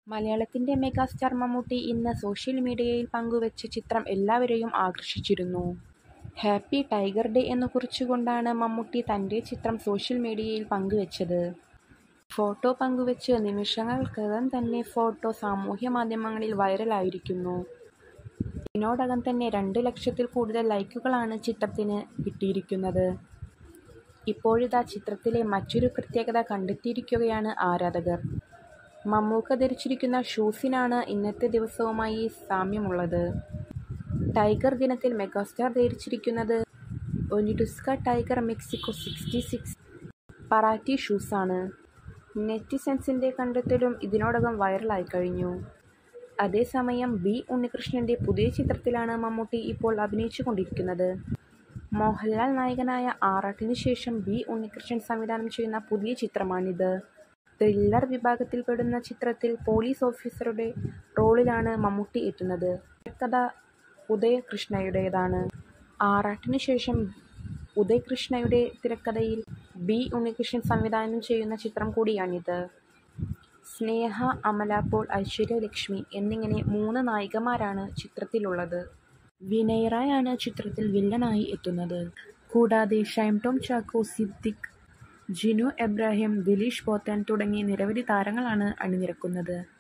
മലയാളത്തിന്റെ മെഗാസ്റ്റാർ മമ്മൂട്ടി ഇന്ന് സോഷ്യൽ മീഡിയയിൽ പങ്കുവച്ച ചിത്രം എല്ലാവരെയും ആകർഷിച്ചിരുന്നു. ഹാപ്പി ടൈഗർ ഡേ എന്നു കുറിച്ചുകൊണ്ടാണ് മമ്മൂട്ടി തന്റെ ചിത്രം സോഷ്യൽ മീഡിയയിൽ പങ്കുവച്ചത്. ഫോട്ടോ പങ്കുവച്ച് നിമിഷങ്ങൾക്കകം തന്നെ ഫോട്ടോ സാമൂഹ്യമാധ്യമങ്ങളിൽ വൈറലായിരിക്കുന്നു. ഇതിനോടകം തന്നെ രണ്ട് ലക്ഷത്തിൽ കൂടുതൽ ലൈക്കുകളാണ് ചിത്രത്തിന് കിട്ടിയിരിക്കുന്നത്. ഇപ്പോഴിതാ ചിത്രത്തിലെ മറ്റൊരു പ്രത്യേകത കണ്ടെത്തിയിരിക്കുകയാണ് ആരാധകർ. മമ്മൂക്ക ധരിച്ചിരിക്കുന്ന ഷൂസിനാണ് ഇന്നത്തെ ദിവസവുമായി സാമ്യമുള്ളത്. ടൈഗർ ദിനത്തിൽ മെഗാസ്റ്റാർ ധരിച്ചിരിക്കുന്നത് Onitsuka Tiger Mexico sixty six Paraty ഷൂസാണ്. നെറ്റിസൻസിന്റെ കണ്ടെത്തലും ഇതിനോടകം വൈറലായിക്കഴിഞ്ഞു. അതേസമയം ബി ഉണ്ണികൃഷ്ണന്റെ പുതിയ ചിത്രത്തിലാണ് മമ്മൂട്ടി ഇപ്പോൾ അഭിനയിച്ചുകൊണ്ടിരിക്കുന്നത്. മോഹൻലാൽ നായകനായ ആറാട്ടിന് ശേഷം ബി ഉണ്ണികൃഷ്ണൻ സംവിധാനം ചെയ്യുന്ന പുതിയ ചിത്രമാണിത്. ത്രില്ലർ വിഭാഗത്തിൽപ്പെടുന്ന ചിത്രത്തിൽ പോലീസ് ഓഫീസറുടെ റോളിലാണ് മമ്മൂട്ടി എത്തുന്നത്. തിരക്കഥ ഉദയ് കൃഷ്ണയുടേതാണ്. ആറാട്ടിന് ശേഷം ഉദയ് കൃഷ്ണയുടെ തിരക്കഥയിൽ ബി ഉണ്ണികൃഷ്ണൻ സംവിധാനം ചെയ്യുന്ന ചിത്രം കൂടിയാണിത്. സ്നേഹ, അമല പോൾ, ഐശ്വര്യ ലക്ഷ്മി എന്നിങ്ങനെ മൂന്ന് നായികമാരാണ് ചിത്രത്തിലുള്ളത്. വിനയ് റായാണ് ചിത്രത്തിൽ വില്ലനായി എത്തുന്നത്. കൂടാതെ ഷൈൻ ടോം ചാക്കോ, സിദ്ദിഖ്, ജിനു എബ്രഹാം, ദിലീഷ് പോത്തൻ തുടങ്ങി നിരവധി താരങ്ങളാണ് അണിനിരക്കുന്നത്.